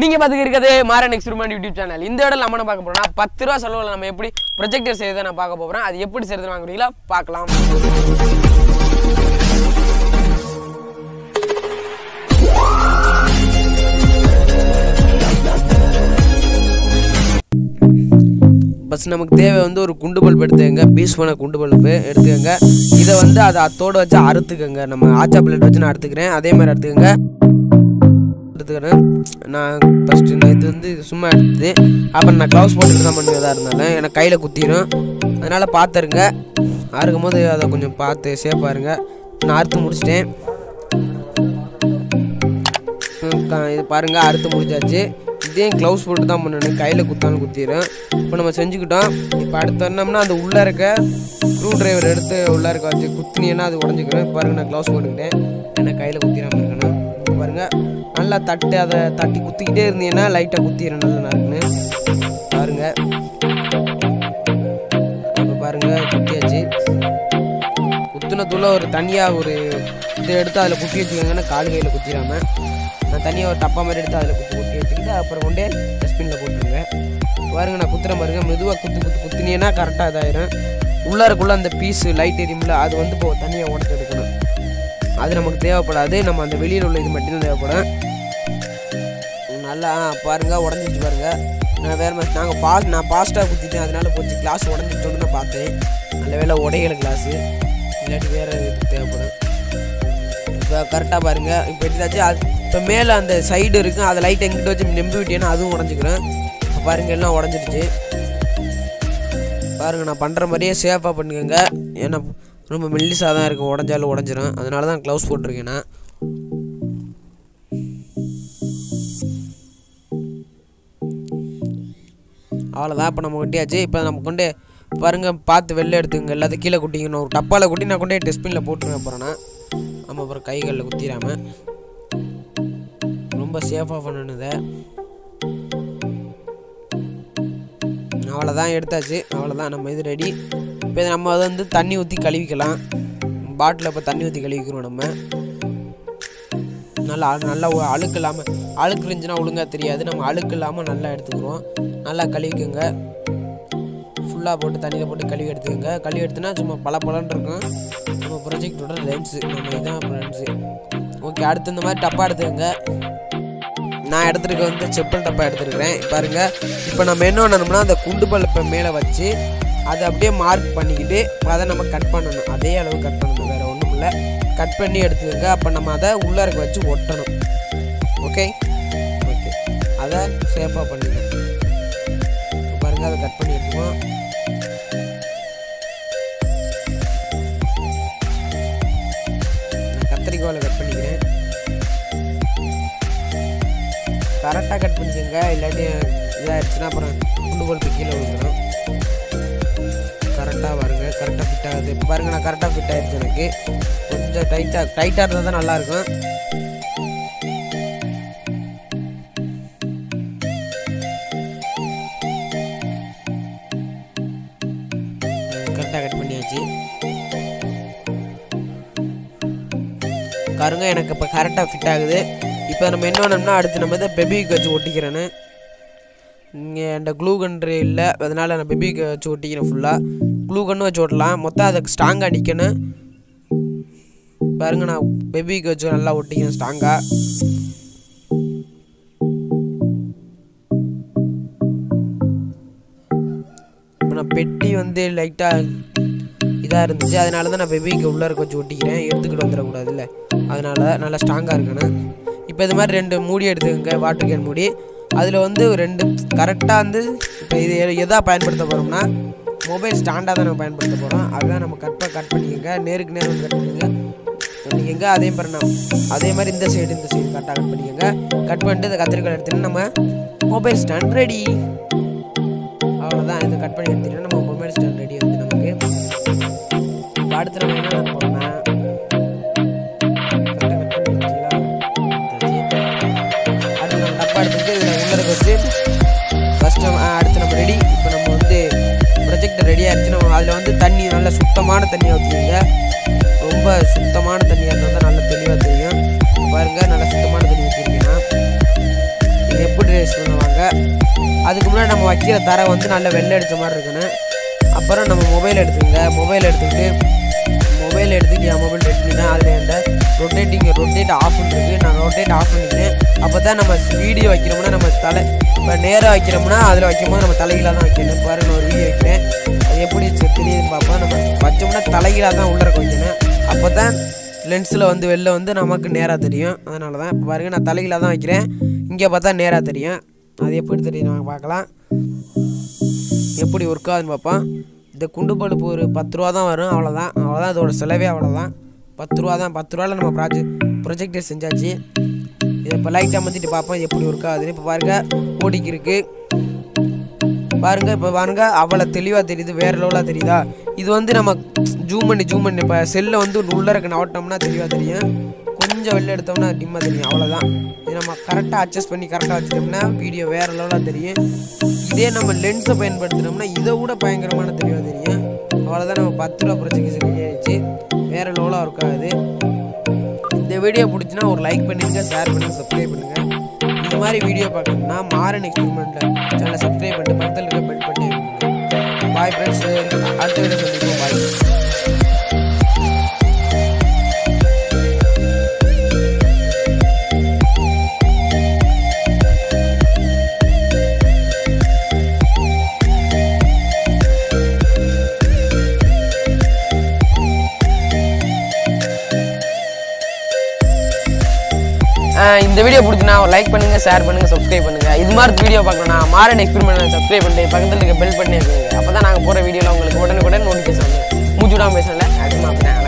நீங்க பாத்துக்க இருக்கிறது மாறன் எக்ஸ்பெரிமெண்ட் யூடியூப் சேனல் இந்த இடம் நம்ம என்ன பார்க்க போறோம்னா பத்து ரூபா செலவுல நம்ம எப்படி ப்ரொஜெக்டர் செய்யறதை நான் பார்க்க போறேன் அது எப்படி செய்யறது வாங்குறீங்களா பார்க்கலாம் பஸ் நமக்கு தேவை வந்து ஒரு குண்டு பல்ப் எடுத்துக்கங்க பீஸ் பண்ண குண்டு பல்பு எடுத்துக்கங்க இதை வந்து அதை அத்தோடு வச்சு அறுத்துக்கங்க நம்ம ஆச்சா பிளேட் வச்சு நான் அறுத்துக்கிறேன் அதே மாதிரி அறுத்துக்கங்க எடுத்துக்கிறேன் நான் ஃபஸ்ட்டு நான் இது வந்து இது சும்மா எடுத்தது அப்புறம் நான் க்ளவுஸ் போட்டுட்டு தான் பண்ணுவதாக இருந்தாலும் எனக்கு கையில் குத்திடும் அதனால் பார்த்துருங்க அறுக்கும் போது அதை கொஞ்சம் பார்த்து சேஃபாக இருங்க நான் அறுத்து முடிச்சிட்டேன் ம், க- இது பாருங்கள் அறுத்து முடிச்சாச்சு இதையும் க்ளவுஸ் போட்டு தான் பண்ணணும் கையில் குத்தாலும் குத்திடும் இப்போ நம்ம செஞ்சுக்கிட்டோம் இப்போ அடுத்து என்னம்னா அந்த உள்ளே இருக்க ஸ்க்ரூ டிரைவர் எடுத்து உள்ளே இருக்க வச்சு குத்தினீங்கன்னா அது உடஞ்சிக்கணும் இப்போ பாருங்க நான் க்ளவுஸ் போட்டுக்கிட்டேன் ஏன்னா கையில் குத்திடாமல் இருக்கணும் இப்போ பாருங்க நல்லா தட்டு அதை தட்டி குத்திக்கிட்டே இருந்தீங்கன்னா லைட்டாக குத்திடும் நல்லா நறுக்குன்னு பாருங்க இப்போ பாருங்க குத்தியாச்சு குத்துன தூள ஒரு தனியாக ஒரு இதை எடுத்து அதில் குத்தி வச்சுக்கோங்கன்னா காலு கையில் குத்திடாம நான் தனியாக ஒரு டப்பா மாதிரி எடுத்து அதில் குத்தி குத்தி வச்சுக்கிட்டு அப்புறம் கொண்டே டஸ்ட்பினில் போட்டுருங்க பாருங்க நான் குத்துற பாருங்க மெதுவாக குத்து குத்து குத்தினீங்கன்னா கரெக்டாக இதாயிரும் உள்ளாருக்குள்ள அந்த பீஸு லைட் எரியும்ல அது வந்து இப்போ தனியாக உடச்சு எடுக்கணும் அது நமக்கு தேவைப்படாது நம்ம அந்த வெளியில் உள்ள இது மட்டும்தான் தேவைப்படும் நல்லா ஆ, பாருங்க உடஞ்சிச்சு பாருங்க நான் வேற மாதிரி நாங்கள் பாஸ் நான் ஃபாஸ்ட்டாக குத்திட்டேன் அதனால கொஞ்சம் கிளாஸ் உடஞ்சிட்டோன்னு நான் பார்த்தேன் நல்ல வேலை உடையல கிளாஸு இல்லாட்டி வேறு இது தேவைப்படும் இப்போ கரெக்டாக பாருங்க இப்போ எடுத்தாச்சு அது இப்போ மேலே அந்த சைடு இருக்கும் அதை லைட் எங்கிட்ட வச்சு நம்பி விட்டேன்னா அதுவும் உடஞ்சிக்கிறேன் இப்போ பாருங்க எல்லாம் உடஞ்சிடுச்சு பாருங்க நான் பண்ணுற மாதிரியே சேஃபாக பண்ணுங்க ஏன்னா ரொம்ப மெல்லிசாக தான் இருக்கும் உடஞ்சாலும் உடஞ்சிரும் அதனால தான் க்ளவுஸ் போட்டிருக்கேன் நான் அவ்வளோதான் இப்போ நம்ம கொட்டியாச்சு இப்போ நம்ம கொண்டு பாருங்க பார்த்து வெளில எடுத்துங்க எல்லாத்தையும் கீழே குட்டிக்கணும் ஒரு டப்பாவில் குட்டி நான் கொண்டே டஸ்ட்பினில் போட்டுருவேன் அப்புறம் நான் நம்ம அப்புறம் கைகளில் குத்திராம ரொம்ப சேஃபாக பண்ணணும் இதை அவ்வளோதான் எடுத்தாச்சு அவ்வளோதான் நம்ம இது ரெடி இப்போ இதை நம்ம அதை வந்து தண்ணி ஊற்றி கழுவிக்கலாம் பாட்டில் இப்போ தண்ணி ஊற்றி கழுவிக்கிறோம் நம்ம நல்லா அழு- நல்லா ஒ- அழுக்கு இல்லாமல் அழுக்கு இருந்துச்சுன்னா ஒழுங்காக தெரியாது நம்ம அழுக்கு இல்லாமல் நல்லா எடுத்துக்கிறோம் நல்லா கழுவிக்கோங்க ஃபுல்லாக போட்டு தண்ணியில் போட்டு கழுவி எடுத்துக்கோங்க கழுவி எடுத்துனா சும்மா பல இருக்கும் நம்ம ப்ரொஜெக்டோட லென்ஸு நம்ம இதான் லென்ஸு ஓகே அடுத்து இந்த மாதிரி டப்பா எடுத்துக்கோங்க நான் எடுத்துருக்க வந்து செப்பல் டப்பா எடுத்துருக்கிறேன் பாருங்க இப்போ நம்ம என்ன பண்ணணும்னா அந்த குண்டு பல்பை மேலே வச்சு அதை அப்படியே மார்க் பண்ணிக்கிட்டு அதை நம்ம கட் பண்ணணும் அதே அளவு கட் பண்ணணும் வேறு ஒன்றும் இல்லை கட் பண்ணி எடுத்துக்கோங்க அப்போ நம்ம அதை உள்ளாருக்க வச்சு ஒட்டணும் ஓகே ஓகே அதை சேஃபாக பண்ணிக்கணும் இப்ப பாருங்க அதை கட் பண்ணி எடுத்துக்கோம் நான் கத்திரிக்கோலை கட் பண்ணிக்கிறேன் கரெக்டாக கட் பண்ணிக்கோங்க இல்லாட்டி இதாகிடுச்சுன்னா அப்புறம் குண்டு பல்பு கீழே விழுந்துடும் கரெக்டாக பாருங்க கரெக்டாக ஃபிட் ஆகுது இப்போ பாருங்க நான் கரெக்டாக ஃபிட் ஆயிடுச்சு எனக்கு கொஞ்சம் டைட்டாக டைட்டாக இருந்தால் தான் நல்லாயிருக்கும் கரெக்டாக கட் பண்ணியாச்சு பாருங்க எனக்கு இப்போ கரெக்டாக ஃபிட் ஆகுது இப்போ நம்ம என்ன பண்ணோம்னா அடுத்து நம்ம இதை பெபிக்கு வச்சு ஒட்டிக்கிறேன்னு இங்கே என்கிட்ட க்ளூ கன்று இல்லை அதனால் நான் பெபிக்கு வச்சு ஒட்டிக்கிறேன் ஃபுல்லாக க்ளூ கன்று வச்சு ஓட்டலாம் மொத்தம் அதுக்கு ஸ்ட்ராங்காக நிற்கணும் பாருங்க நான் பெபிக்கு வச்சு நல்லா ஒட்டிக்கிறேன் ஸ்ட்ராங்காக இப்போ நான் பெட்டி வந்து லைட்டாக இதாக இருந்துச்சு அதனால தான் நான் பெபிக்கு உள்ளே இருக்க வச்சு ஒட்டிக்கிறேன் எடுத்துக்கிட்டு வந்துடக்கூடாதுல்ல அதனால நல்லா ஸ்ட்ராங்காக இருக்கணும் இப்போ இது மாதிரி ரெண்டு மூடி எடுத்துக்கோங்க வாட்டர் கேன் மூடி அதில் வந்து ஒரு ரெண்டு கரெக்டாக வந்து இப்போ இது எ- எதா பயன்படுத்த போகிறோம்னா மொபைல் ஸ்டாண்டாக தான் நம்ம பயன்படுத்த போகிறோம் அதுதான் நம்ம கட் கட் பண்ணிக்கோங்க நேருக்கு நேர் வந்து கட் பண்ணிக்கோங்க பண்ணிக்கோங்க அதே மாதிரி நான் அதே மாதிரி இந்த சைடு இந்த சைடு கரெக்டாக கட் பண்ணிக்கோங்க கட் பண்ணிட்டு இந்த கத்திரிக்காய் எடுத்துட்டு நம்ம மொபைல் ஸ்டாண்ட் ரெடி அவ்வளோதான் இதை கட் பண்ணி எடுத்துட்டா நம்ம மொபைல் ஸ்டாண்ட் ரெடி வந்து நமக்கு இப்போ அடுத்து நம்ம என்ன பண்ண போறோம்னா கரெக்டாக கட் பண்ணி வச்சுங்களா அடுத்து நம்ம டப்பா எடுத்துட்டு இதில் உள்ளே வச்சு ஃபஸ்ட்டு அடுத்து நம்ம ரெடி இப்போ நம்ம வந்து ப்ரொஜெக்டர் ரெடி ஆயிடுச்சு நம்ம அதில் வந்து தண்ணி நல்ல சுத்தமான தண்ணியாக ஊற்றிடுங்க ரொம்ப சுத்தமான தண்ணியாக இருந்தால் தான் நல்லா தெளிவாக தெரியும் பாருங்க நல்லா சுத்தமான தண்ணி ஊற்றிருக்கேன் நான் இது எப்படி அதுக்கு முன்னாடி நம்ம வைக்கிற தரை வந்து நல்ல வெள்ளை அடித்த மாதிரி இருக்கணும் அப்புறம் நம்ம மொபைல் எடுத்துக்கங்க மொபைல் எடுத்துக்கிட்டு மொபைல் எடுத்துட்டு என் மொபைல் ரெட்மி தான் அதில் எந்த ரொட்டேட்டிங் ரொட்டேட் ஆஃப் இருக்குது நான் ரொட்டேட் ஆஃப் பண்ணிக்கிறேன் அப்போ தான் நம்ம வீடியோ வைக்கிறோம்னா நம்ம தலை இப்போ நேராக வைக்கிறோம்னா அதில் வைக்கும்போது நம்ம தலைகீழாக தான் வைக்கணும் பாருங்க நான் ஒரு வீடியோ வைக்கிறேன் அது எப்படி தெ- தெரியுதுன்னு பார்ப்போம் நம்ம வச்சோம்னா தலைகீழாக தான் உள்ளே வைக்கணும் அப்போ தான் லென்ஸில் வந்து வெளில வந்து நமக்கு நேராக தெரியும் அதனால தான் இப்போ பாருங்கள் நான் தலைகீழாக தான் வைக்கிறேன் இங்கே பார்த்தா நேராக தெரியும் அது எப்படி தெரியும் நாங்கள் பார்க்கலாம் எப்படி ஒர்க் ஆகுதுன்னு பார்ப்போம் இந்த குண்டு பல்பு ஒரு பத்து ரூபா தான் வரும் அவ்வளோதான் அவ்வளோதான் இதோட செலவே அவ்வளோதான் பத்து ரூபா தான் பத்து ரூபாவில் நம்ம ப்ராஜெக்ட் ப்ரொஜெக்டர் செஞ்சாச்சு இதை இப்போ லைட்டாக மாற்றிட்டு பார்ப்போம் இது எப்படி ஒர்க் ஆகுதுன்னு இப்போ பாருங்கள் ஓடிக்கு இருக்கு பாருங்க இப்போ பாருங்க அவ்வளோ தெளிவாக தெரியுது வேற லெவலாக தெரியுதா இது வந்து நம்ம ஜூம் பண்ணி ஜூம் பண்ணி இப்போ செல்லை வந்து உள்ளே இருக்க நவட்டோம்னா தெளிவாக தெரியும் கொஞ்சம் வெளில எடுத்தோம்னா டிம்மாக தெரியும் அவ்வளோதான் இது நம்ம கரெக்டாக அட்ஜஸ்ட் பண்ணி கரெக்டாக வச்சுட்டோம்னா வீடியோ வேற லெவலாக தெரியும் இதே நம்ம லென்ஸை பயன்படுத்தினோம்னா இதை விட பயங்கரமான தெளிவாக தெரியும் அவ்வளோதான் நம்ம பத்து ரூபா ப்ரொஜெக்ட் ரெடி ஆயிடுச்சு வேற லெவலாக ஒர்க் ஆகுது இந்த வீடியோ பிடிச்சினா ஒரு லைக் பண்ணுங்க ஷேர் பண்ணுங்க சப்ஸ்கிரைப் பண்ணுங்க இந்த மாதிரி வீடியோ பார்க்கணும்னா மாறன் எக்ஸ்பெரிமெண்ட்ல சேனலை சப்ஸ்கிரைப் பண்ணிட்டு பக்கத்தில் இருக்க பெல் பண்ணி பாய் ஃப்ரெண்ட்ஸ் அடுத்த வீடியோ சந்திப்போம் பாய் ஆஹ் இந்த வீடியோ பிடிச்சினா லைக் பண்ணுங்க ஷேர் பண்ணுங்க சப்ஸ்கிரைப் பண்ணுங்க இது மாதிரி வீடியோ பார்க்கணும்னா மாரன் எக்ஸ்பெரிமெண்ட் சப்ஸ்கிரைப் பண்ணிட்டு பக்கத்தில் இருக்க பெல் பண்ணி வைக்கணும் அப்போ தான் நாங்கள் போகிற வீடியோவில் உங்களுக்கு உடனுக்குடன் நோட்டிஃபிகேஷன் வந்து மூச்சு விடாமல் பேசல அது அப்படின்னா